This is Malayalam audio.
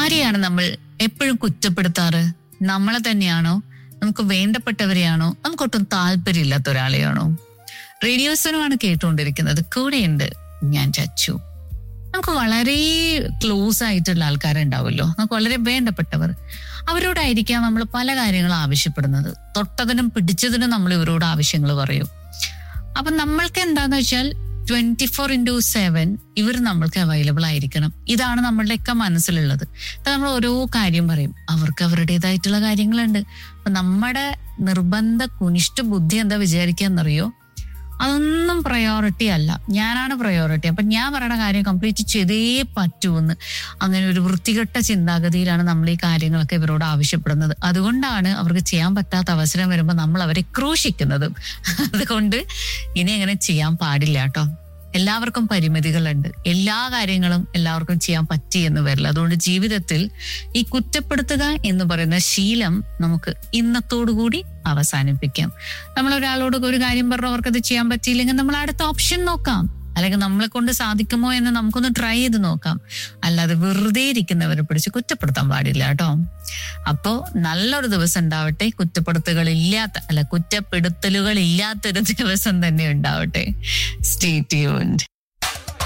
ആരെയാണ് നമ്മൾ എപ്പോഴും കുറ്റപ്പെടുത്താറ് നമ്മളെ തന്നെയാണോ നമുക്ക് വേണ്ടപ്പെട്ടവരെയാണോ നമുക്കൊട്ടും താല്പര്യമില്ലാത്ത ഒരാളെയാണോ റേഡിയോസനുമാണ് കേട്ടുകൊണ്ടിരിക്കുന്നത് കൂടെയുണ്ട് ഞാൻ ചച്ചു നമുക്ക് വളരെ ക്ലോസ് ആയിട്ടുള്ള ആൾക്കാരുണ്ടാവുമല്ലോ നമുക്ക് വളരെ വേണ്ടപ്പെട്ടവർ അവരോടായിരിക്കാം നമ്മൾ പല കാര്യങ്ങളും ആവശ്യപ്പെടുന്നത് തൊട്ടതിനും പിടിച്ചതിനും നമ്മൾ ഇവരോട് ആവശ്യങ്ങൾ പറയും അപ്പൊ നമ്മൾക്ക് എന്താന്ന് വെച്ചാൽ ട്വന്റി ഫോർ ഇൻറ്റു സെവൻ ഇവർ നമ്മൾക്ക് അവൈലബിൾ ആയിരിക്കണം ഇതാണ് നമ്മളുടെയൊക്കെ മനസ്സിലുള്ളത് അപ്പൊ നമ്മൾ ഓരോ കാര്യം പറയും അവർക്ക് അവരുടേതായിട്ടുള്ള കാര്യങ്ങളുണ്ട് അപ്പൊ നമ്മുടെ നിർബന്ധ കുനിഷ്ഠ ബുദ്ധി എന്താ വിചാരിക്കാന്നറിയോ അതൊന്നും പ്രയോറിറ്റി അല്ല ഞാനാണ് പ്രയോറിറ്റി അപ്പൊ ഞാൻ പറയുന്ന കാര്യം കംപ്ലീറ്റ് ചെയ്തേ പറ്റൂന്ന് അങ്ങനെ ഒരു വൃത്തികെട്ട ചിന്താഗതിയിലാണ് നമ്മൾ ഈ കാര്യങ്ങളൊക്കെ ഇവരോട് ആവശ്യപ്പെടുന്നത് അതുകൊണ്ടാണ് അവർക്ക് ചെയ്യാൻ പറ്റാത്ത അവസരം വരുമ്പോൾ നമ്മൾ അവരെ ക്രൂശിക്കുന്നതും അതുകൊണ്ട് ഇനി അങ്ങനെ ചെയ്യാൻ പാടില്ല കേട്ടോ എല്ലാവർക്കും പരിമിതികളുണ്ട് എല്ലാ കാര്യങ്ങളും എല്ലാവർക്കും ചെയ്യാൻ പറ്റി എന്ന് വരില്ല അതുകൊണ്ട് ജീവിതത്തിൽ ഈ കുറ്റപ്പെടുത്തുക എന്ന് പറയുന്ന ശീലം നമുക്ക് ഇന്നത്തോടുകൂടി അവസാനിപ്പിക്കാം നമ്മൾ ഒരാളോട് ഒരു കാര്യം പറഞ്ഞു അവർക്കത് ചെയ്യാൻ പറ്റിയില്ലെങ്കിൽ നമ്മൾ അടുത്ത ഓപ്ഷൻ നോക്കാം അല്ലെങ്കിൽ നമ്മളെ കൊണ്ട് സാധിക്കുമോ എന്ന് നമുക്കൊന്ന് ട്രൈ ചെയ്ത് നോക്കാം അല്ലാതെ വെറുതെ ഇരിക്കുന്നവരെ പിടിച്ച് കുറ്റപ്പെടുത്താൻ പാടില്ല കേട്ടോ അപ്പോ നല്ലൊരു ദിവസം ഉണ്ടാവട്ടെ കുറ്റപ്പെടുത്തുകൾ ഇല്ലാത്ത അല്ല കുറ്റപ്പെടുത്തലുകൾ ഇല്ലാത്തൊരു ദിവസം തന്നെ ഉണ്ടാവട്ടെ സ്റ്റേ ട്യൂൺഡ്